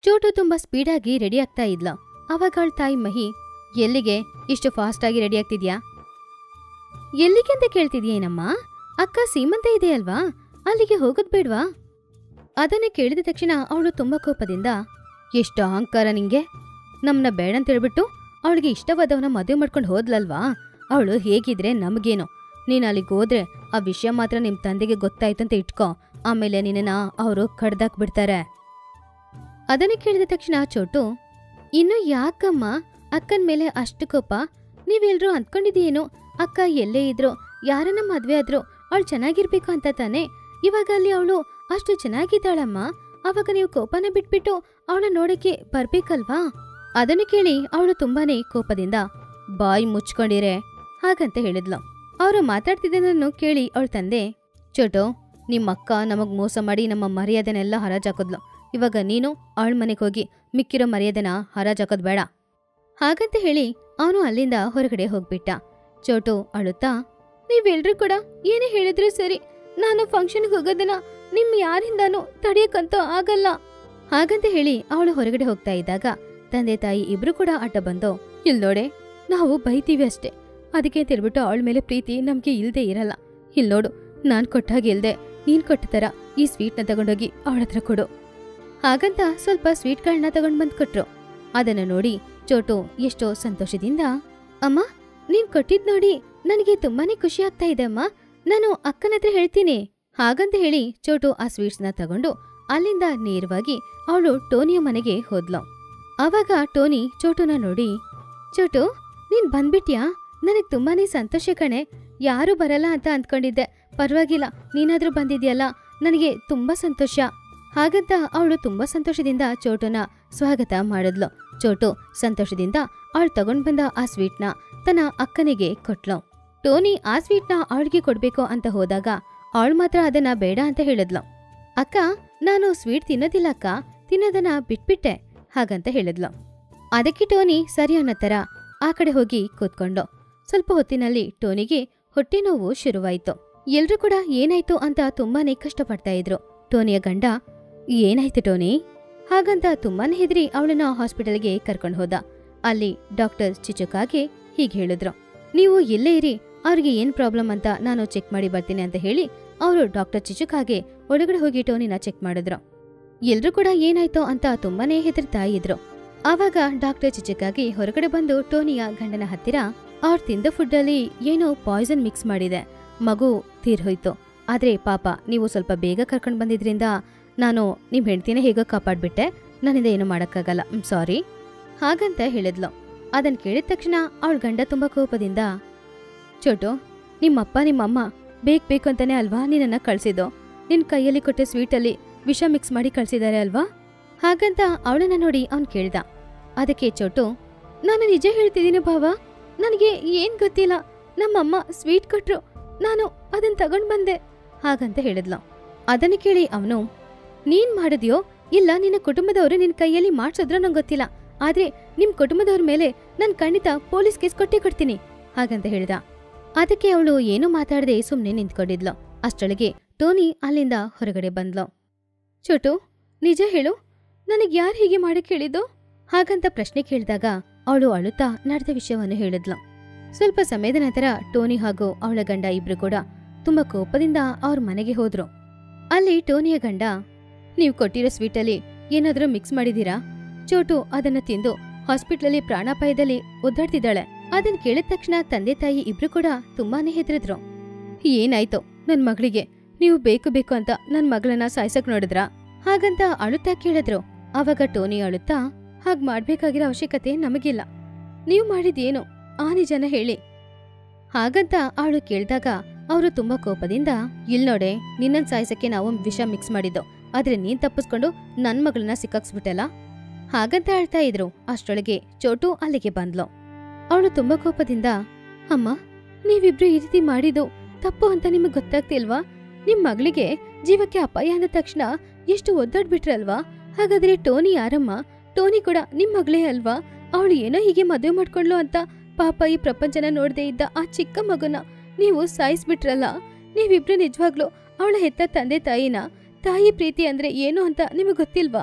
ಚೋಟು ತುಂಬಾ ಸ್ಪೀಡಾಗಿ ರೆಡಿ ಆಗ್ತಾ ಇದ್ಲ ಅವಾಗ ಅವಳ ತಾಯಿ ಮಹಿ ಎಲ್ಲಿಗೆ ಇಷ್ಟು ಫಾಸ್ಟ್ ಆಗಿ ರೆಡಿ ಆಗ್ತಿದ್ಯಾ ಎಲ್ಲಿಗೆ ಅಂತ ಕೇಳ್ತಿದ್ಯೇನಮ್ಮ ಅಕ್ಕ ಸೀಮಂತ ಇದೆ ಅಲ್ವಾ ಅಲ್ಲಿಗೆ ಹೋಗೋದ್ ಬೇಡ್ವಾ ಅದನ್ನ ಕೇಳಿದ ತಕ್ಷಣ ಅವಳು ತುಂಬಾ ಕೋಪದಿಂದ ಎಷ್ಟು ಅಹಂಕಾರ ನಿಂಗೆ ನಮ್ಮನ್ನ ಬೇಡ ಅಂತ ಹೇಳ್ಬಿಟ್ಟು ಅವಳಿಗೆ ಇಷ್ಟವಾದವನ ಮದುವೆ ಮಾಡ್ಕೊಂಡು ಹೋದ್ಲಲ್ವಾ ಅವಳು ಹೇಗಿದ್ರೆ ನಮಗೇನು ನೀನು ಅಲ್ಲಿಗೆ ಹೋದ್ರೆ ಆ ವಿಷಯ ಮಾತ್ರ ನಿಮ್ ತಂದೆಗೆ ಗೊತ್ತಾಯ್ತು ಅಂತ ಇಟ್ಕೋ ಆಮೇಲೆ ನಿನ್ನ ಅವರು ಕಡ್ದಾಕ್ ಬಿಡ್ತಾರೆ ಅದನ್ನ ಕೇಳಿದ ತಕ್ಷಣ ಚೋಟು ಇನ್ನು ಯಾಕಮ್ಮ ಅಕ್ಕನ ಮೇಲೆ ಅಷ್ಟು ಕೋಪ ನೀವೆಲ್ರೂ ಅಂದ್ಕೊಂಡಿದ್ದೀಯೇನು ಅಕ್ಕ ಎಲ್ಲೇ ಇದ್ರು ಯಾರನ್ನ ಮದ್ವೆ ಆದ್ರು ಅವಳು ಚೆನ್ನಾಗಿರ್ಬೇಕು ಅಂತ ತಾನೆ ಇವಾಗ ಅಲ್ಲಿ ಅವಳು ಅಷ್ಟು ಚೆನ್ನಾಗಿದ್ದಾಳಮ್ಮ ಅವಾಗ ನೀವು ಕೋಪನ ಬಿಟ್ಬಿಟ್ಟು ಅವಳ ನೋಡಕ್ಕೆ ಬರ್ಬೇಕಲ್ವಾ ಅದನ್ನು ಕೇಳಿ ಅವಳು ತುಂಬಾನೇ ಕೋಪದಿಂದ ಬಾಯಿ ಮುಚ್ಕೊಂಡಿರೆ ಹಾಗಂತ ಹೇಳಿದ್ಲು ಅವರು ಮಾತಾಡ್ತಿದ್ದನ್ನು ಕೇಳಿ ಅವಳ ತಂದೆ ಚೋಟು ನಿಮ್ಮಕ್ಕ ನಮಗ್ ಮೋಸ ಮಾಡಿ ನಮ್ಮ ಮರ್ಯಾದೆನೆಲ್ಲ ಹರಾಜಾಕಿದ್ಲು ಇವಾಗ ನೀನು ಅವಳ ಮನೆಗೆ ಹೋಗಿ ಮಿಕ್ಕಿರೋ ಮರ್ಯಾದೆನ ಹರಾಜಾಕೋದ್ ಬೇಡ ಹಾಗಂತ ಹೇಳಿ ಅವನು ಅಲ್ಲಿಂದ ಹೊರಗಡೆ ಹೋಗ್ಬಿಟ್ಟ ಚೋಟು ಅಳುತ್ತಾ ನೀವೆಲ್ರೂ ಕೂಡ ಏನೇ ಹೇಳಿದ್ರು ಸರಿ ನಾನು ಫಂಕ್ಷನ್ಗೆ ಹೋಗೋದನ್ನ ನಿಮ್ ಯಾರಿಂದಾನು ತಡೆಯಕ್ಕಂತೂ ಆಗಲ್ಲ ಹಾಗಂತ ಹೇಳಿ ಅವಳು ಹೊರಗಡೆ ಹೋಗ್ತಾ ಇದ್ದಾಗ ತಂದೆ ತಾಯಿ ಇಬ್ರು ಕೂಡ ಅಡ್ಡ ಬಂದು ಇಲ್ ನೋಡೆ ನಾವು ಬೈತೀವಿ ಅಷ್ಟೇ ಅದಕ್ಕೆ ತಿರ್ಬಿಟ್ಟು ಅವಳ ಮೇಲೆ ಪ್ರೀತಿ ನಮ್ಗೆ ಇಲ್ದೇ ಇರಲ್ಲ ಇಲ್ ನೋಡು ನಾನ್ ಕೊಟ್ಟಾಗ ಇಲ್ದೆ ನೀನ್ ಕೊಟ್ಟ ತರ ಈ ಸ್ವೀಟ್ನ ತಗೊಂಡೋಗಿ ಅವಳ ಹತ್ರ ಕೊಡು ಹಾಗಂತ ಸ್ವಲ್ಪ ಸ್ವೀಟ್ಗಳನ್ನ ತಗೊಂಡ್ ಬಂದ್ ಕೊಟ್ರು ಅದನ್ನ ನೋಡಿ ಚೋಟು ಎಷ್ಟೋ ಸಂತೋಷದಿಂದ ಅಮ್ಮ ನೀನ್ ಕೊಟ್ಟಿದ್ ನೋಡಿ ನನಗೆ ತುಂಬಾನೇ ಖುಷಿ ಆಗ್ತಾ ಇದೆ ಅಮ್ಮ ನಾನು ಅಕ್ಕನ ಹತ್ರ ಹೇಳ್ತೀನಿ ಹಾಗಂತ ಹೇಳಿ ಚೋಟು ಆ ಸ್ವೀಟ್ಸ್ನ ತಗೊಂಡು ಅಲ್ಲಿಂದ ನೇರವಾಗಿ ಅವಳು ಟೋನಿಯ ಮನೆಗೆ ಹೋದ್ಲು ಆವಾಗ ಟೋನಿ ಚೋಟುನ ನೋಡಿ ಚೋಟು ನೀನ್ ಬಂದ್ಬಿಟ್ಯಾ ನನಗ್ ತುಂಬಾನೇ ಸಂತೋಷ ಕಣೆ ಯಾರು ಬರಲ್ಲ ಅಂತ ಅಂದ್ಕೊಂಡಿದ್ದೆ ಪರವಾಗಿಲ್ಲ ನೀನಾದ್ರೂ ಬಂದಿದ್ಯಲ್ಲ ನನಗೆ ತುಂಬಾ ಸಂತೋಷ ಹಾಗಂತ ಅವಳು ತುಂಬಾ ಸಂತೋಷದಿಂದ ಚೋಟುನ ಸ್ವಾಗತ ಮಾಡಿದ್ಲು ಚೋಟು ಸಂತೋಷದಿಂದ ಅವಳು ತಗೊಂಡ್ ಬಂದ ಆ ಸ್ವೀಟ್ನ ತನ್ನ ಅಕ್ಕನಿಗೆ ಕೊಟ್ಲು ಟೋನಿ ಆ ಸ್ವೀಟ್ನ ಅವಳಿಗೆ ಕೊಡ್ಬೇಕು ಅಂತ ಹೋದಾಗ ಅವಳು ಮಾತ್ರ ಅದನ್ನ ಬೇಡ ಅಂತ ಹೇಳಿದ್ಲು ಅಕ್ಕ ನಾನು ಸ್ವೀಟ್ ತಿನ್ನೋದಿಲ್ಲ ಅಕ್ಕ ತಿನ್ನೋದನ್ನ ಬಿಟ್ಬಿಟ್ಟೆ ಹಾಗಂತ ಹೇಳಿದ್ಲು ಅದಕ್ಕೆ ಟೋನಿ ಸರಿ ಅನ್ನೋ ತರ ಆ ಕಡೆ ಹೋಗಿ ಕೂತ್ಕೊಂಡು ಸ್ವಲ್ಪ ಹೊತ್ತಿನಲ್ಲಿ ಟೋನಿಗೆ ಹೊಟ್ಟೆ ನೋವು ಶುರುವಾಯ್ತು ಎಲ್ರೂ ಕೂಡ ಏನಾಯ್ತು ಅಂತ ತುಂಬಾನೇ ಕಷ್ಟಪಡ್ತಾ ಇದ್ರು ಟೋನಿಯ ಗಂಡ ಏನಾಯ್ತು ಟೋನಿ ಹಾಗಂತ ತುಂಬಾನೇ ಹೆದರಿ ಅವಳನ್ನ ಹಾಸ್ಪಿಟಲ್ಗೆ ಕರ್ಕೊಂಡು ಹೋದ ಅಲ್ಲಿ ಡಾಕ್ಟರ್ ಚಿಚುಕಾಗೆ ಹೀಗೆ ಹೇಳಿದ್ರು ನೀವು ಇಲ್ಲೇ ಇರಿ ಅವ್ರಿಗೆ ಏನ್ ಪ್ರಾಬ್ಲಮ್ ಅಂತ ನಾನು ಚೆಕ್ ಮಾಡಿ ಬರ್ತೀನಿ ಅಂತ ಹೇಳಿ ಅವರು ಡಾಕ್ಟರ್ ಚಿಚುಕಾಗೆ ಒಳಗಡೆ ಹೋಗಿ ಟೋನಿನ ಚೆಕ್ ಮಾಡಿದ್ರು ಎಲ್ರೂ ಕೂಡ ಏನಾಯ್ತೋ ಅಂತ ತುಂಬಾನೇ ಹೆದರ್ತಾ ಇದ್ರು ಆವಾಗ ಡಾಕ್ಟರ್ ಚಿಚುಕಾಗಿ ಹೊರಗಡೆ ಬಂದು ಟೋನಿಯ ಗಂಡನ ಹತ್ತಿರ ಅವ್ರು ತಿಂದ ಫುಡ್ಡಲ್ಲಿ ಏನೋ ಪಾಯ್ಸನ್ ಮಿಕ್ಸ್ ಮಾಡಿದೆ ಮಗು ತೀರ್ಹೋಯ್ತು ಆದ್ರೆ ಪಾಪ ನೀವು ಸ್ವಲ್ಪ ಬೇಗ ಕರ್ಕೊಂಡು ಬಂದಿದ್ರಿಂದ ನಾನು ನಿಮ್ ಹೆಂಡ್ತಿನ ಹೇಗೋ ಕಾಪಾಡ್ಬಿಟ್ಟೆ ನನ್ನಿಂದ ಏನು ಮಾಡಕ್ಕಾಗಲ್ಲ ಸಾರಿ ಹಾಗಂತ ಹೇಳಿದ್ಲು ಅದನ್ ಕೇಳಿದ ತಕ್ಷಣ ಅವಳ ಗಂಡ ತುಂಬಾ ಕೋಪದಿಂದ ಚೋಟು ನಿಮ್ಮಪ್ಪ ನಿಮ್ಮಮ್ಮ ಬೇಕ್ ಬೇಕು ಅಂತಾನೆ ಅಲ್ವಾ ನಿನ್ನನ್ನ ಕಳ್ಸಿದ್ದು ನಿನ್ ಕೈಯಲ್ಲಿ ಕೊಟ್ಟ ಸ್ವೀಟಲ್ಲಿ ವಿಷ ಮಿಕ್ಸ್ ಮಾಡಿ ಕಳ್ಸಿದ್ದಾರೆ ಅಲ್ವಾ ಹಾಗಂತ ಅವಳನ್ನ ನೋಡಿ ಅವ್ನ್ ಕೇಳ್ದ ಅದಕ್ಕೆ ಚೋಟು ನಾನು ನಿಜ ಹೇಳ್ತಿದ್ದೀನಿ ಭಾವ ನನಗೆ ಏನ್ ಗೊತ್ತಿಲ್ಲ ನಮ್ಮಮ್ಮ ಸ್ವೀಟ್ ಕೊಟ್ರು ನಾನು ಅದನ್ನ ತಗೊಂಡ್ ಬಂದೆ ಹಾಗಂತ ಹೇಳಿದ್ಲು ಅದನ್ನ ಕೇಳಿ ಅವನು ನೀನ್ ಮಾಡಿದ್ಯೋ ಇಲ್ಲ ನಿನ್ನ ಕುಟುಂಬದವರು ನಿನ್ ಕೈಯಲ್ಲಿ ಮಾಡ್ಸಿದ್ರು ನಂಗೆ ಗೊತ್ತಿಲ್ಲ ಆದ್ರೆ ನಿಮ್ ಕುಟುಂಬದವ್ರ ಮೇಲೆ ನನ್ ಖಂಡಿತ ಪೊಲೀಸ್ ಕೇಸ್ ಕೊಟ್ಟೇ ಕೊಡ್ತೀನಿ ಹಾಗಂತ ಹೇಳ್ದ ಅದಕ್ಕೆ ಅವಳು ಏನೂ ಮಾತಾಡದೆ ಸುಮ್ನೆ ನಿಂತ್ಕೊಂಡಿದ್ಲು ಅಷ್ಟೊಳಗೆ ಟೋನಿ ಅಲ್ಲಿಂದ ಹೊರಗಡೆ ಬಂದ್ಲು ಚೋಟು ನಿಜ ಹೇಳು ನನಗ್ ಯಾರು ಹೀಗೆ ಮಾಡಕ್ ಹೇಳಿದ್ದು ಹಾಗಂತ ಪ್ರಶ್ನೆ ಕೇಳಿದಾಗ ಅವಳು ಅಳುತ್ತಾ ನಡೆದ ವಿಷಯವನ್ನು ಹೇಳಿದ್ಲು ಸ್ವಲ್ಪ ಸಮಯದ ನಂತರ ಟೋನಿ ಹಾಗೂ ಅವಳ ಗಂಡ ಇಬ್ರು ಕೂಡ ತುಂಬಾ ಕೋಪದಿಂದ ಅವ್ರ ಮನೆಗೆ ಹೋದ್ರು ಅಲ್ಲಿ ಟೋನಿಯ ಗಂಡ ನೀವು ಕೊಟ್ಟಿರೋ ಸ್ವೀಟಲ್ಲಿ ಏನಾದ್ರೂ ಮಿಕ್ಸ್ ಮಾಡಿದೀರಾ ಚೋಟು ಅದನ್ನ ತಿಂದು ಹಾಸ್ಪಿಟ್ಲಲ್ಲಿ ಪ್ರಾಣಾಪಾಯದಲ್ಲಿ ಒದ್ದಾಡ್ತಿದ್ದಾಳೆ ಅದನ್ ಕೇಳಿದ ತಕ್ಷಣ ತಂದೆ ತಾಯಿ ಇಬ್ರು ಕೂಡ ತುಂಬಾನೇ ಹೆದರಿದ್ರು ಏನಾಯ್ತು ನನ್ ಮಗಳಿಗೆ ನೀವು ಬೇಕು ಬೇಕು ಅಂತ ನನ್ ಮಗಳನ್ನ ಸಾಯ್ಸಕ್ ನೋಡಿದ್ರಾ ಹಾಗಂತ ಅಳುತ್ತಾ ಕೇಳಿದ್ರು ಅವಾಗ ಟೋನಿ ಅಳುತ್ತಾ ಹಾಗ್ ಮಾಡ್ಬೇಕಾಗಿರೋ ಅವಶ್ಯಕತೆ ನಮಗಿಲ್ಲ ನೀವು ಮಾಡಿದೇನು ಆ ನಿಜನ ಹೇಳಿ ಹಾಗಂತ ಅವಳು ಕೇಳಿದಾಗ ಅವರು ತುಂಬಾ ಕೋಪದಿಂದ ಇಲ್ ನೋಡೆ ನಿನ್ನನ್ ಸಾಯ್ಸಕ್ಕೆ ನಾವು ವಿಷ ಮಿಕ್ಸ್ ಮಾಡಿದ್ದು ಆದ್ರೆ ನೀನ್ ತಪ್ಪಿಸ್ಕೊಂಡು ನನ್ ಮಗಳನ್ನ ಸಿಕ್ಕಾಕ್ಸ್ಬಿಟ್ಟಲ್ಲ ಹಾಗಂತ ಹೇಳ್ತಾ ಇದ್ರು ಅಷ್ಟೊಳಗೆ ಚೋಟು ಅಲ್ಲಿಗೆ ಬಂದ್ಲು ಅವಳು ತುಂಬಾ ಕೋಪದಿಂದ ಅಮ್ಮ ನೀವಿಬ್ರು ಈ ರೀತಿ ಮಾಡಿದ್ದು ತಪ್ಪು ಅಂತ ನಿಮಗ್ ಗೊತ್ತಾಗ್ತಿಲ್ವಾ ನಿಮ್ ಮಗಳಿಗೆ ಜೀವಕ್ಕೆ ಅಪಾಯ ಅಂದ ತಕ್ಷಣ ಎಷ್ಟು ಒದ್ದಾಡ್ಬಿಟ್ರಲ್ವಾ ಹಾಗಾದ್ರೆ ಟೋನಿ ಯಾರಮ್ಮ ಟೋನಿ ಕೂಡ ನಿಮ್ ಮಗಳೇ ಅಲ್ವಾ ಅವಳು ಏನೋ ಹೀಗೆ ಮದುವೆ ಮಾಡ್ಕೊಂಡ್ಲು ಅಂತ ಪಾಪ ಈ ಪ್ರಪಂಚನ ನೋಡದೆ ಇದ್ದ ಆ ಚಿಕ್ಕ ಮಗುನ ನೀವು ಸಾಯಿಸ್ಬಿಟ್ರಲ್ಲ ನೀವಿಬ್ರು ನಿಜವಾಗ್ಲು ಅವಳ ಹೆತ್ತ ತಂದೆ ತಾಯಿನ ತಾಯಿ ಪ್ರೀತಿ ಅಂದ್ರೆ ಏನು ಅಂತ ನಿಮಗೆ ಗೊತ್ತಿಲ್ವಾ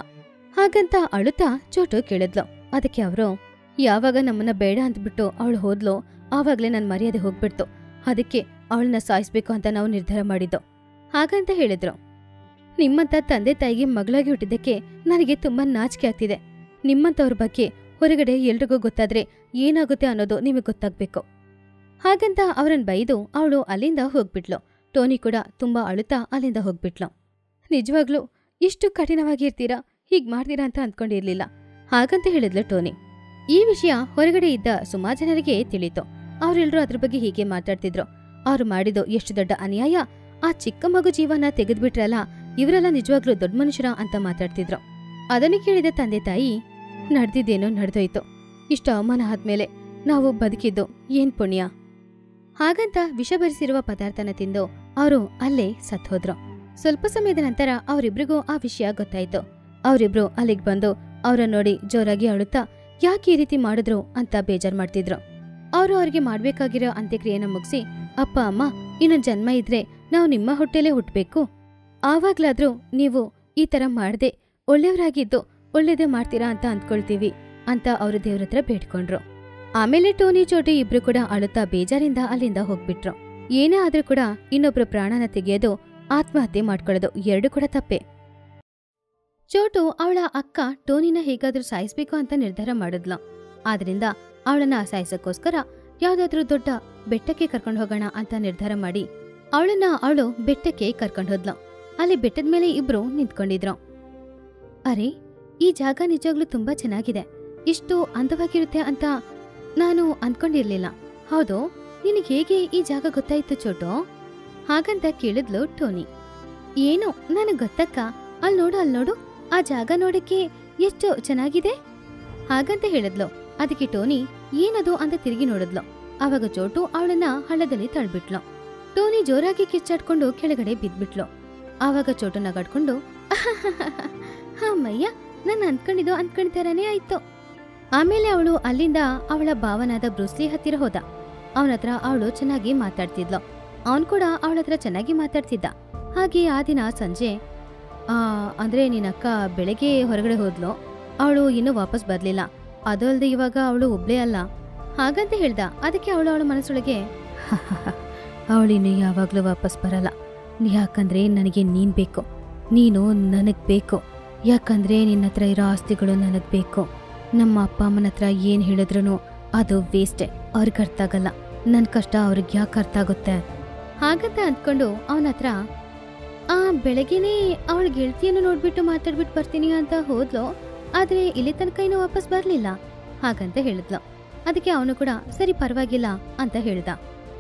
ಹಾಗಂತ ಅಳುತ್ತಾ ಚೋಟು ಕೇಳಿದ್ಲು ಅದಕ್ಕೆ ಅವರು ಯಾವಾಗ ನಮ್ಮನ್ನ ಬೇಡ ಅಂದ್ಬಿಟ್ಟು ಅವಳು ಹೋದ್ಲೋ ಆವಾಗ್ಲೇ ನನ್ ಮರ್ಯಾದೆ ಹೋಗ್ಬಿಡ್ತು ಅದಕ್ಕೆ ಅವಳನ್ನ ಸಾಯಿಸ್ಬೇಕು ಅಂತ ನಾವು ನಿರ್ಧಾರ ಮಾಡಿದ್ದು ಹಾಗಂತ ಹೇಳಿದ್ರು ನಿಮ್ಮಂತ ತಂದೆ ತಾಯಿಗೆ ಮಗಳಾಗಿ ಹುಟ್ಟಿದ್ದಕ್ಕೆ ನನಗೆ ತುಂಬಾ ನಾಚಿಕೆ ಆಗ್ತಿದೆ ನಿಮ್ಮಂತವ್ರ ಬಗ್ಗೆ ಹೊರಗಡೆ ಎಲ್ರಿಗೂ ಗೊತ್ತಾದ್ರೆ ಏನಾಗುತ್ತೆ ಅನ್ನೋದು ನಿಮಗೆ ಗೊತ್ತಾಗ್ಬೇಕು ಹಾಗಂತ ಅವರನ್ನ ಬೈದು ಅವಳು ಅಲ್ಲಿಂದ ಹೋಗ್ಬಿಟ್ಲು ಟೋನಿ ಕೂಡ ತುಂಬಾ ಅಳುತ್ತಾ ಅಲ್ಲಿಂದ ಹೋಗ್ಬಿಟ್ಲು ನಿಜವಾಗ್ಲೂ ಇಷ್ಟು ಕಠಿಣವಾಗಿರ್ತೀರಾ ಹೀಗ್ ಮಾಡ್ತೀರಾ ಅಂತ ಅಂದ್ಕೊಂಡಿರ್ಲಿಲ್ಲ ಹಾಗಂತ ಹೇಳಿದ್ಲು ಟೋನಿ ಈ ವಿಷಯ ಹೊರಗಡೆ ಇದ್ದ ಸುಮಾ ಜನರಿಗೆ ತಿಳಿತು ಅವರೆಲ್ಲರೂ ಅದ್ರ ಬಗ್ಗೆ ಹೀಗೆ ಮಾತಾಡ್ತಿದ್ರು ಅವ್ರು ಮಾಡಿದ್ದು ಎಷ್ಟು ದೊಡ್ಡ ಅನ್ಯಾಯ ಆ ಚಿಕ್ಕ ಮಗು ಜೀವನ ತೆಗೆದ್ಬಿಟ್ರಲ್ಲ ಇವರೆಲ್ಲ ನಿಜವಾಗ್ಲೂ ದೊಡ್ಡ ಮನುಷ್ಯರ ಅಂತ ಮಾತಾಡ್ತಿದ್ರು ಅದನ್ನು ಕೇಳಿದ ತಂದೆ ತಾಯಿ ನಡ್ದಿದ್ದೇನೋ ನಡೆದೋಯ್ತು ಇಷ್ಟು ಅವಮಾನ ಆದ್ಮೇಲೆ ನಾವು ಬದುಕಿದ್ದು ಏನ್ ಪುಣ್ಯ ಹಾಗಂತ ವಿಷ ಭರಿಸಿರುವ ಪದಾರ್ಥನ ತಿಂದು ಅವರು ಅಲ್ಲೇ ಸತ್ಹೋದ್ರು ಸ್ವಲ್ಪ ಸಮಯದ ನಂತರ ಅವರಿಬ್ರಿಗೂ ಆ ವಿಷಯ ಗೊತ್ತಾಯ್ತು ಅವರಿಬ್ರು ಅಲ್ಲಿಗೆ ಬಂದು ಅವರ ನೋಡಿ ಜೋರಾಗಿ ಅಳುತ್ತಾ ಯಾಕೆ ಈ ರೀತಿ ಮಾಡಿದ್ರು ಅಂತ ಬೇಜಾರ್ ಮಾಡ್ತಿದ್ರು ಅವರು ಅವ್ರಿಗೆ ಮಾಡ್ಬೇಕಾಗಿರೋ ಅಂತ್ಯಕ್ರಿಯೆನ ಮುಗಿಸಿ ಅಪ್ಪ ಅಮ್ಮ ಇನ್ನೊಂದ್ ಜನ್ಮ ಇದ್ರೆ ನಾವು ನಿಮ್ಮ ಹೊಟ್ಟೆಲೇ ಹುಟ್ಬೇಕು ಆವಾಗ್ಲಾದ್ರೂ ನೀವು ಈ ತರ ಮಾಡ್ದೆ ಒಳ್ಳೆಯವರಾಗಿದ್ದು ಒಳ್ಳೇದೇ ಮಾಡ್ತೀರಾ ಅಂತ ಅಂದ್ಕೊಳ್ತೀವಿ ಅಂತ ಅವರು ದೇವ್ರ ಹತ್ರ ಬೇಡ್ಕೊಂಡ್ರು ಆಮೇಲೆ ಟೋನಿ ಚೋಟಿ ಇಬ್ರು ಕೂಡ ಅಳುತ್ತಾ ಬೇಜಾರಿಂದ ಅಲ್ಲಿಂದ ಹೋಗ್ಬಿಟ್ರು ಏನೇ ಆದ್ರೂ ಕೂಡ ಇನ್ನೊಬ್ರು ಪ್ರಾಣನ ತೆಗೆಯೋದು ಆತ್ಮಹತ್ಯೆ ಮಾಡ್ಕೊಳ್ಳೋದು ಎರಡು ಕೂಡ ತಪ್ಪೆ ಚೋಟು ಅವಳ ಅಕ್ಕ ಟೋನಿನ ಹೇಗಾದ್ರೂ ಸಾಯಿಸ್ಬೇಕು ಅಂತ ನಿರ್ಧಾರ ಮಾಡಿದ್ಲು ಆದ್ರಿಂದ ಅವಳನ್ನ ಸಾಯಿಸಕ್ಕೋಸ್ಕರ ಯಾವ್ದಾದ್ರೂ ದೊಡ್ಡ ಬೆಟ್ಟಕ್ಕೆ ಕರ್ಕೊಂಡು ಹೋಗೋಣ ಅಂತ ನಿರ್ಧಾರ ಮಾಡಿ ಅವಳನ್ನ ಅವಳು ಬೆಟ್ಟಕ್ಕೆ ಕರ್ಕೊಂಡು ಹೋದ್ಲು ಅಲ್ಲಿ ಬೆಟ್ಟದ ಮೇಲೆ ಇಬ್ರು ನಿಂತ್ಕೊಂಡಿದ್ರು ಅರೆ ಈ ಜಾಗ ನಿಜವಾಗ್ಲೂ ತುಂಬಾ ಚೆನ್ನಾಗಿದೆ ಇಷ್ಟು ಅಂದವಾಗಿರುತ್ತೆ ಅಂತ ನಾನು ಅನ್ಕೊಂಡಿರ್ಲಿಲ್ಲ ಹೌದು ನಿನಗೆ ಹೇಗೆ ಈ ಜಾಗ ಗೊತ್ತಾಯ್ತು ಚೋಟು ಹಾಗಂತ ಕೇಳಿದ್ಲು ಟೋನಿ ಏನು ನನಗ್ ಗೊತ್ತಕ್ಕ ಅಲ್ ನೋಡು ಅಲ್ ನೋಡು ಆ ಜಾಗ ನೋಡಕ್ಕೆ ಎಷ್ಟು ಚೆನ್ನಾಗಿದೆ ಹಾಗಂತ ಹೇಳಿದ್ಲು ಅದಕ್ಕೆ ಟೋನಿ ಏನದು ಅಂತ ತಿರುಗಿ ನೋಡಿದ್ಲು ಆವಾಗ ಚೋಟು ಅವಳನ್ನ ಹಳ್ಳದಲ್ಲಿ ತಳ್ಬಿಟ್ಲು ಟೋನಿ ಜೋರಾಗಿ ಕಿಚ್ಚಾಡ್ಕೊಂಡು ಕೆಳಗಡೆ ಬಿದ್ಬಿಟ್ಲು ಆವಾಗ ಚೋಟು ನಗಾಡ್ಕೊಂಡು ಅಮ್ಮಯ್ಯ ನಾನು ಅಂದ್ಕೊಂಡಿದ್ದು ಅಂದ್ಕೊಂಡಿದ್ದಾರನೇ ಆಯ್ತು ಆಮೇಲೆ ಅವಳು ಅಲ್ಲಿಂದ ಅವಳ ಭಾವನಾದ ಬ್ರೂಸ್ಲಿ ಹತ್ತಿರ ಹೋದ ಅವನ ಹತ್ರ ಅವಳು ಚೆನ್ನಾಗಿ ಮಾತಾಡ್ತಿದ್ಲು ಅವನ್ ಕೂಡ ಅವಳ ಹತ್ರ ಚೆನ್ನಾಗಿ ಮಾತಾಡ್ತಿದ್ದ ಹಾಗೆ ಆ ದಿನ ಸಂಜೆ ಆ ಅಂದ್ರೆ ನಿನ್ನಕ್ಕ ಬೆಳಗ್ಗೆ ಹೊರಗಡೆ ಹೋದ್ಲು ಅವಳು ಇನ್ನೂ ವಾಪಸ್ ಬರ್ಲಿಲ್ಲ ಅದು ಅಲ್ದೆ ಇವಾಗ ಅವಳು ಒಬ್ಳೇ ಅಲ್ಲ ಹಾಗಂತ ಹೇಳ್ದ ಅದಕ್ಕೆ ಅವಳು ಅವಳ ಮನಸ್ಸೊಳಗೆ ಅವಳಿನ್ನು ಯಾವಾಗ್ಲೂ ವಾಪಸ್ ಬರಲ್ಲ ಯಾಕಂದ್ರೆ ನನಗೆ ನೀನ್ ಬೇಕು ನೀನು ನನಗ್ ಬೇಕು ಯಾಕಂದ್ರೆ ನಿನ್ನ ಹತ್ರ ಇರೋ ಆಸ್ತಿಗಳು ನನಗ್ ಬೇಕು ನಮ್ಮ ಅಪ್ಪ ಅಮ್ಮನ ಹತ್ರ ಏನ್ ಹೇಳಿದ್ರು ಅದು ವೇಸ್ಟೆ ಅವ್ರಿಗೆ ಅರ್ಥ ಆಗಲ್ಲ ನನ್ ಕಷ್ಟ ಅವ್ರಿಗೆ ಯಾಕೆ ಅರ್ಥ ಆಗುತ್ತೆ ಹಾಗಂತ ಅಂದ್ಕೊಂಡು ಅವನ ಹತ್ರ ಆ ಬೆಳಗ್ಗೆನೇ ಅವಳ ಗೆಳತಿಯನ್ನು ನೋಡ್ಬಿಟ್ಟು ಮಾತಾಡ್ಬಿಟ್ಟು ಬರ್ತೀನಿ ಅಂತ ಹೋದ್ಲು ಆದ್ರೆ ಇಲ್ಲಿ ತನಕ ಇನ್ನೂ ವಾಪಸ್ ಬರ್ಲಿಲ್ಲ ಹಾಗಂತ ಹೇಳಿದ್ಲು ಅದಕ್ಕೆ ಅವನು ಕೂಡ ಸರಿ ಪರವಾಗಿಲ್ಲ ಅಂತ ಹೇಳ್ದ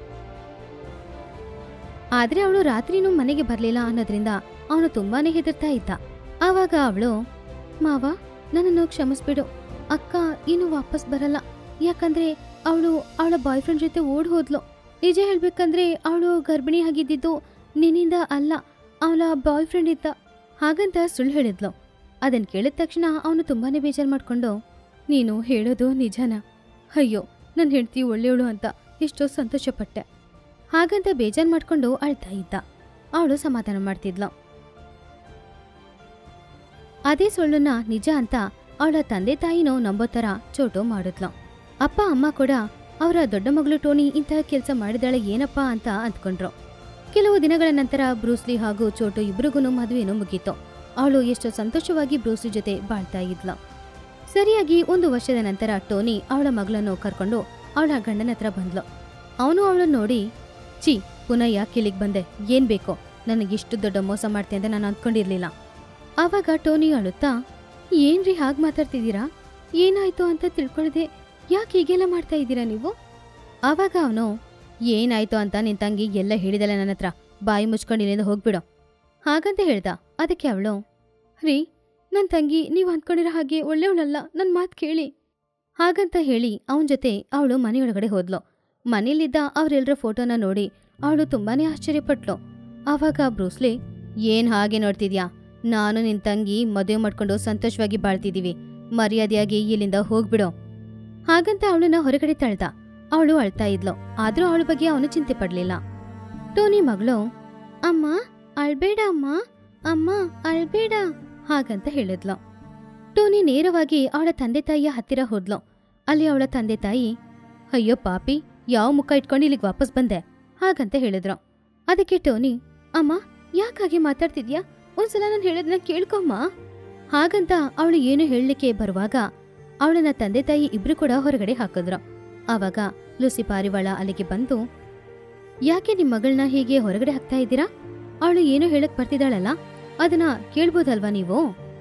ಆದ್ರೆ ಅವಳು ರಾತ್ರಿನೂ ಮನೆಗೆ ಬರ್ಲಿಲ್ಲ ಅನ್ನೋದ್ರಿಂದ ಅವನು ತುಂಬಾನೇ ಹೆದರ್ತಾ ಇದ್ದ ಆವಾಗ ಅವಳು ಮಾವ ನನ್ನನ್ನು ಕ್ಷಮಿಸ್ಬಿಡು ಅಕ್ಕ ಇನ್ನು ವಾಪಸ್ ಬರಲ್ಲ ಯಾಕಂದ್ರೆ ಅವಳು ಅವಳ ಬಾಯ್ ಫ್ರೆಂಡ್ ಜೊತೆ ಓಡ್ ಹೋದ್ಲು ನಿಜ ಹೇಳ್ಬೇಕಂದ್ರೆ ಅವಳು ಗರ್ಭಿಣಿ ಆಗಿದ್ದಿದ್ದು ನಿನ್ನಿಂದ ಅಲ್ಲ ಅವಳ ಬಾಯ್ ಫ್ರೆಂಡ್ ಇದ್ದ ಹಾಗಂತ ಸುಳ್ಳು ಹೇಳಿದ್ಲು ಅದನ್ ಕೇಳಿದ ತಕ್ಷಣ ಅವನು ತುಂಬಾನೇ ಬೇಜಾರು ಮಾಡ್ಕೊಂಡು ನೀನು ಹೇಳೋದು ನಿಜನ ಅಯ್ಯೋ ನನ್ನ ಹೆಂಡತಿ ಒಳ್ಳೆಯವಳು ಅಂತ ಎಷ್ಟೋ ಸಂತೋಷಪಟ್ಟೆ ಹಾಗಂತ ಬೇಜಾರು ಮಾಡ್ಕೊಂಡು ಅಳ್ತಾ ಇದ್ದ ಅವಳು ಸಮಾಧಾನ ಮಾಡ್ತಿದ್ಲು ಅದೇ ಸುಳ್ಳನ್ನ ನಿಜ ಅಂತ ಅವಳ ತಂದೆ ತಾಯಿನೂ ನಂಬೋ ಥರ ಚೋಟು ಮಾಡಿದ್ಲು ಅಪ್ಪ ಅಮ್ಮ ಕೂಡ ಅವರ ದೊಡ್ಡ ಮಗಳು ಟೋನಿ ಇಂತಹ ಕೆಲಸ ಮಾಡಿದಾಳೆ ಏನಪ್ಪಾ ಅಂತ ಅಂದ್ಕೊಂಡ್ರು ಕೆಲವು ದಿನಗಳ ನಂತರ ಬ್ರೂಸ್ಲಿ ಹಾಗೂ ಚೋಟು ಇಬ್ರಿಗೂ ಮದುವೆನೂ ಮುಗೀತು ಅವಳು ಎಷ್ಟು ಸಂತೋಷವಾಗಿ ಬ್ರೂಸ್ಲಿ ಜೊತೆ ಬಾಳ್ತಾ ಇದ್ಲು ಸರಿಯಾಗಿ ಒಂದು ವರ್ಷದ ನಂತರ ಟೋನಿ ಅವಳ ಮಗಳನ್ನು ಕರ್ಕೊಂಡು ಅವಳ ಗಂಡನ ಹತ್ರ ಬಂದ್ಲು ಅವನು ಅವಳನ್ನ ನೋಡಿ ಚಿ ಪುನಃ ಯಾಕೆ ಇಲ್ಲಿಗ್ ಬಂದೆ ಏನ್ ಬೇಕೋ ನನಗಿಷ್ಟು ದೊಡ್ಡ ಮೋಸ ಮಾಡ್ತೆ ಅಂತ ನಾನು ಅಂದ್ಕೊಂಡಿರ್ಲಿಲ್ಲ ಆವಾಗ ಟೋನಿ ಅಳುತ್ತಾ ಏನ್ರಿ ಹಾಗೆ ಮಾತಾಡ್ತಿದ್ದೀರಾ ಏನಾಯ್ತು ಅಂತ ತಿಳ್ಕೊಳ್ದೆ ಯಾಕೆ ಹೀಗೆಲ್ಲ ಮಾಡ್ತಾ ಇದ್ದೀರಾ ನೀವು ಆವಾಗ ಅವನು ಏನಾಯ್ತು ಅಂತ ನಿನ್ ತಂಗಿ ಎಲ್ಲ ಹೇಳಿದಲ್ಲ ನನ್ನ ಹತ್ರ ಬಾಯಿ ಮುಚ್ಕೊಂಡು ಇಲ್ಲಿಂದ ಹೋಗ್ಬಿಡು ಹಾಗಂತ ಹೇಳ್ದ ಅದಕ್ಕೆ ಅವಳು ರೀ ನನ್ನ ತಂಗಿ ನೀವು ಅಂದ್ಕೊಂಡಿರೋ ಹಾಗೆ ಒಳ್ಳೆಯವಳಲ್ಲ ನನ್ನ ಮಾತು ಕೇಳಿ ಹಾಗಂತ ಹೇಳಿ ಅವನ ಜೊತೆ ಅವಳು ಮನೆಯೊಳಗಡೆ ಹೋದ್ಲು ಮನೇಲಿದ್ದ ಅವರೆಲ್ಲರ ಫೋಟೋನ ನೋಡಿ ಅವಳು ತುಂಬಾನೇ ಆಶ್ಚರ್ಯಪಟ್ಲು ಆವಾಗ ಬ್ರೂಸ್ಲಿ ಏನ್ ಹಾಗೆ ನೋಡ್ತಿದ್ಯಾ ನಾನು ನಿನ್ ತಂಗಿ ಮದುವೆ ಮಾಡ್ಕೊಂಡು ಸಂತೋಷವಾಗಿ ಬಾಳ್ತಿದೀವಿ ಮರ್ಯಾದೆಯಾಗಿ ಇಲ್ಲಿಂದ ಹೋಗ್ಬಿಡು ಹಾಗಂತ ಅವಳನ್ನ ಹೊರಗಡೆ ತಳ್ದ ಅವಳು ಅಳ್ತಾ ಇದ್ಲು ಆದ್ರೂ ಅವಳ ಬಗ್ಗೆ ಅವನು ಚಿಂತೆ ಪಡ್ಲಿಲ್ಲ ಟೋನಿ ಮಗಳು ಅಮ್ಮ ಅಳ್ಬೇಡ ಅಮ್ಮ ಅಮ್ಮ ಅಳ್ಬೇಡ ಹಾಗಂತ ಹೇಳಿದ್ಲು ಟೋನಿ ನೇರವಾಗಿ ಅವಳ ತಂದೆ ತಾಯಿಯ ಹತ್ತಿರ ಹೋದ್ಲು ಅಲ್ಲಿ ಅವಳ ತಂದೆ ತಾಯಿ ಅಯ್ಯೋ ಪಾಪಿ ಯಾವ ಮುಖ ಇಟ್ಕೊಂಡು ಇಲ್ಲಿಗೆ ವಾಪಸ್ ಬಂದೆ ಹಾಗಂತ ಹೇಳಿದ್ರು ಅದಕ್ಕೆ ಟೋನಿ ಅಮ್ಮ ಯಾಕಾಗೆ ಮಾತಾಡ್ತಿದ್ಯಾ ಒಂದ್ಸಲ ನಾನು ಹೇಳೋದನ್ನ ಕೇಳ್ಕೊಮ್ಮ ಹಾಗಂತ ಅವಳು ಏನು ಹೇಳಲಿಕ್ಕೆ ಬರುವಾಗ ಅವಳನ್ನ ತಂದೆ ತಾಯಿ ಇಬ್ರು ಕೂಡ ಹೊರಗಡೆ ಹಾಕಿದ್ರು ಆವಾಗ ಲೂಸಿ ಪಾರಿವಾಳ ಅಲ್ಲಿಗೆ ಬಂದು ಯಾಕೆ ನಿಮ್ ಮಗಳನ್ನ ಹೀಗೆ ಹೊರಗಡೆ ಹಾಕ್ತಾ ಇದ್ದೀರಾ ಅವಳು ಏನು ಹೇಳಕ್ ಬರ್ತಿದ್ದಾಳಲ್ಲ ಅದನ್ನ ಕೇಳ್ಬೋದಲ್ವಾ ನೀವು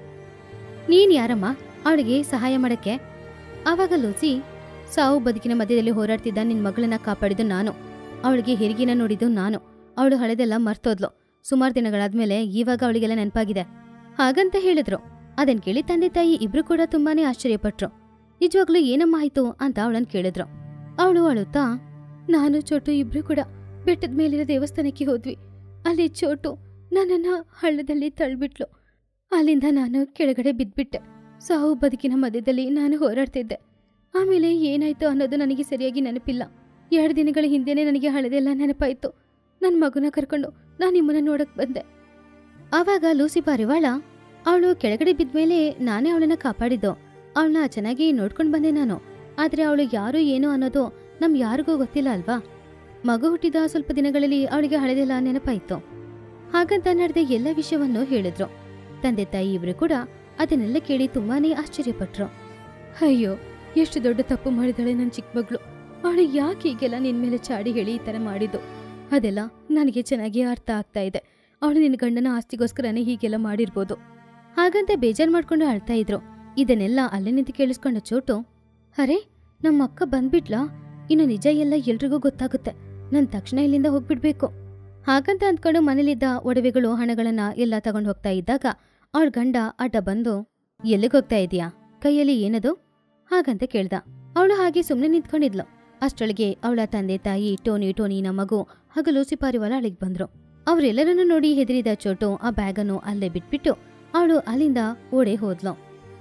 ನೀನ್ ಯಾರಮ್ಮ ಅವಳಿಗೆ ಸಹಾಯ ಮಾಡಕ್ಕೆ ಆವಾಗ ಲೂಸಿ ಸಾವು ಬದುಕಿನ ಮಧ್ಯದಲ್ಲಿ ಹೋರಾಡ್ತಿದ್ದ ನಿನ್ ಮಗಳನ್ನ ಕಾಪಾಡಿದ್ದು ನಾನು ಅವಳಿಗೆ ಹೆರಿಗೆನ ನೋಡಿದ್ದು ನಾನು ಅವಳು ಹಳೆದೆಲ್ಲ ಮರ್ತೋದ್ಲು ಸುಮಾರು ದಿನಗಳಾದ್ಮೇಲೆ ಇವಾಗ ಅವಳಿಗೆಲ್ಲ ನೆನಪಾಗಿದೆ ಹಾಗಂತ ಹೇಳಿದ್ರು ಅದನ್ ಕೇಳಿ ತಂದೆ ತಾಯಿ ಇಬ್ರು ಕೂಡ ತುಂಬಾನೇ ಆಶ್ಚರ್ಯಪಟ್ರು ನಿಜವಾಗ್ಲೂ ಏನಮ್ಮ ಆಯ್ತು ಅಂತ ಅವಳನ್ ಕೇಳಿದ್ರು ಅವಳು ಅಳುತ್ತಾ ನಾನು ಚೋಟು ಇಬ್ರು ಕೂಡ ಬೆಟ್ಟದ ಮೇಲಿರೋ ದೇವಸ್ಥಾನಕ್ಕೆ ಹೋದ್ವಿ ಅಲ್ಲಿ ಚೋಟು ನನ್ನನ್ನ ಹಳ್ಳದಲ್ಲಿ ತಳ್ಬಿಟ್ಲು ಅಲ್ಲಿಂದ ನಾನು ಕೆಳಗಡೆ ಬಿದ್ಬಿಟ್ಟೆ ಸಾವು ಬದುಕಿನ ಮಧ್ಯದಲ್ಲಿ ನಾನು ಹೋರಾಡ್ತಿದ್ದೆ ಆಮೇಲೆ ಏನಾಯ್ತು ಅನ್ನೋದು ನನಗೆ ಸರಿಯಾಗಿ ನೆನಪಿಲ್ಲ ಎರಡು ದಿನಗಳ ಹಿಂದೆನೇ ನನಗೆ ಹಳೆದೆಲ್ಲ ನೆನಪಾಯ್ತು ನನ್ನ ಮಗುನ ಕರ್ಕೊಂಡು ನಾನು ನಿಮ್ಮನ್ನ ನೋಡಕ್ ಬಂದೆ ಆವಾಗ ಲೂಸಿ ಪಾರಿವಾಳ ಅವಳು ಕೆಳಗಡೆ ಬಿದ್ಮೇಲೆ ನಾನೇ ಅವಳನ್ನ ಕಾಪಾಡಿದ್ದು ಅವಳನ್ನ ಚೆನ್ನಾಗಿ ನೋಡ್ಕೊಂಡು ಬಂದೆ ನಾನು ಆದ್ರೆ ಅವಳು ಯಾರು ಏನು ಅನ್ನೋದು ನಮ್ ಯಾರಿಗೂ ಗೊತ್ತಿಲ್ಲ ಅಲ್ವಾ ಮಗು ಹುಟ್ಟಿದ ಸ್ವಲ್ಪ ದಿನಗಳಲ್ಲಿ ಅವಳಿಗೆ ಹಳೆದೆಲ್ಲ ನೆನಪಾಯ್ತು ಹಾಗಂತ ನಡೆದ ಎಲ್ಲ ವಿಷಯವನ್ನು ಹೇಳಿದ್ರು ತಂದೆ ತಾಯಿ ಇಬ್ರು ಕೂಡ ಅದನ್ನೆಲ್ಲ ಕೇಳಿ ತುಂಬಾನೇ ಆಶ್ಚರ್ಯಪಟ್ರು ಅಯ್ಯೋ ಎಷ್ಟು ದೊಡ್ಡ ತಪ್ಪು ಮಾಡಿದಾಳೆ ನನ್ನ ಚಿಕ್ಕ ಮಗಳು ಅವಳು ಯಾಕೆ ಹೀಗೆಲ್ಲ ನಿನ್ ಮೇಲೆ ಚಾಡಿ ಹೇಳಿ ಈ ತರ ಮಾಡಿದ್ದು ಅದೆಲ್ಲ ನನಗೆ ಚೆನ್ನಾಗಿ ಅರ್ಥ ಆಗ್ತಾ ಇದೆ ಅವಳು ನಿನ್ನ ಗಂಡನ ಆಸ್ತಿಗೋಸ್ಕರನೇ ಹೀಗೆಲ್ಲ ಮಾಡಿರ್ಬೋದು ಹಾಗಂತ ಬೇಜಾರ್ ಮಾಡ್ಕೊಂಡು ಅಳ್ತಾ ಇದ್ರು ಇದನ್ನೆಲ್ಲ ಅಲ್ಲೇ ನಿಂತು ಕೇಳಿಸ್ಕೊಂಡ ಚೋಟು ಅರೆ ನಮ್ಮ ಅಕ್ಕ ಬಂದ್ಬಿಟ್ಲಾ ಇನ್ನು ನಿಜ ಎಲ್ಲ ಎಲ್ರಿಗೂ ಗೊತ್ತಾಗುತ್ತೆ ನನ್ ತಕ್ಷಣ ಇಲ್ಲಿಂದ ಹೋಗ್ಬಿಡ್ಬೇಕು ಹಾಗಂತ ಅಂದ್ಕೊಂಡು ಮನೇಲಿದ್ದ ಒಡವೆಗಳು ಹಣಗಳನ್ನ ಎಲ್ಲ ತಗೊಂಡು ಹೋಗ್ತಾ ಇದ್ದಾಗ ಅವಳ ಗಂಡ ಅಡ್ಡ ಬಂದು ಎಲ್ಲಿಗೆ ಹೋಗ್ತಾ ಇದೀಯಾ ಕೈಯಲ್ಲಿ ಏನದು ಹಾಗಂತ ಕೇಳ್ದ ಅವಳು ಹಾಗೆ ಸುಮ್ಮನೆ ನಿಂತ್ಕೊಂಡಿದ್ಲು ಅಷ್ಟೊಳಗೆ ಅವಳ ತಂದೆ ತಾಯಿ ಟೋನಿ ಟೋನಿನ ಮಗು ಹಾಗೂ ಲೂಸಿ ಪಾರಿವಾಳ ಅಲ್ಲಿಗೆ ಬಂದ್ರು ಅವರೆಲ್ಲರನ್ನು ನೋಡಿ ಹೆದರಿದ ಚೋಟು ಆ ಬ್ಯಾಗನ್ನು ಅಲ್ಲೇ ಬಿಟ್ಬಿಟ್ಟು ಅವಳು ಅಲ್ಲಿಂದ ಓಡೆ ಹೋದ್ಲು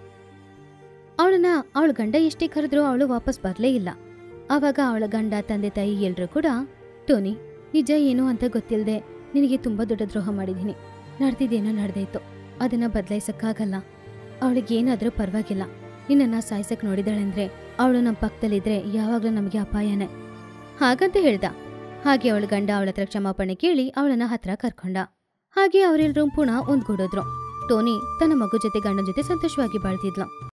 ಅವಳನ್ನ ಅವಳ ಗಂಡ ಎಷ್ಟೇ ಕರೆದ್ರೂ ಅವಳು ವಾಪಸ್ ಬರ್ಲೇ ಇಲ್ಲ ಆವಾಗ ಅವಳ ಗಂಡ ತಂದೆ ತಾಯಿ ಎಲ್ರೂ ಕೂಡ ಟೋನಿ ನಿಜ ಏನು ಅಂತ ಗೊತ್ತಿಲ್ಲದೆ ನಿನಗೆ ತುಂಬಾ ದೊಡ್ಡ ದ್ರೋಹ ಮಾಡಿದ್ದೀನಿ ನಡೆದಿದ್ದೇನೋ ನಡೆದೈತು ಅದನ್ನ ಬದಲಾಯಿಸಕ್ಕಾಗಲ್ಲ ಅವಳಿಗೆ ಏನಾದ್ರೂ ಪರವಾಗಿಲ್ಲ ನಿನ್ನನ್ನ ಸಾಯ್ಸಕ್ ನೋಡಿದಾಳಂದ್ರೆ ಅವಳು ನಮ್ಮ ಪಕ್ಕದಲ್ಲಿದ್ರೆ ಯಾವಾಗ್ಲೂ ನಮಗೆ ಅಪಾಯನೇ ಹಾಗಂತ ಹೇಳ್ದ ಹಾಗೆ ಅವಳ ಗಂಡ ಅವಳ ಹತ್ರ ಕ್ಷಮಾಪಣೆ ಕೇಳಿ ಅವಳನ್ನ ಹತ್ರ ಕರ್ಕೊಂಡ ಹಾಗೆ ಅವರೆಲ್ಲರೂ ಪುನಃ ಒಂದ್ಗೂಡಿದ್ರು ಟೋನಿ ತನ್ನ ಮಗು ಜೊತೆ ಗಂಡನ ಜೊತೆ ಸಂತೋಷವಾಗಿ ಬಾಳ್ತಿದ್ಲು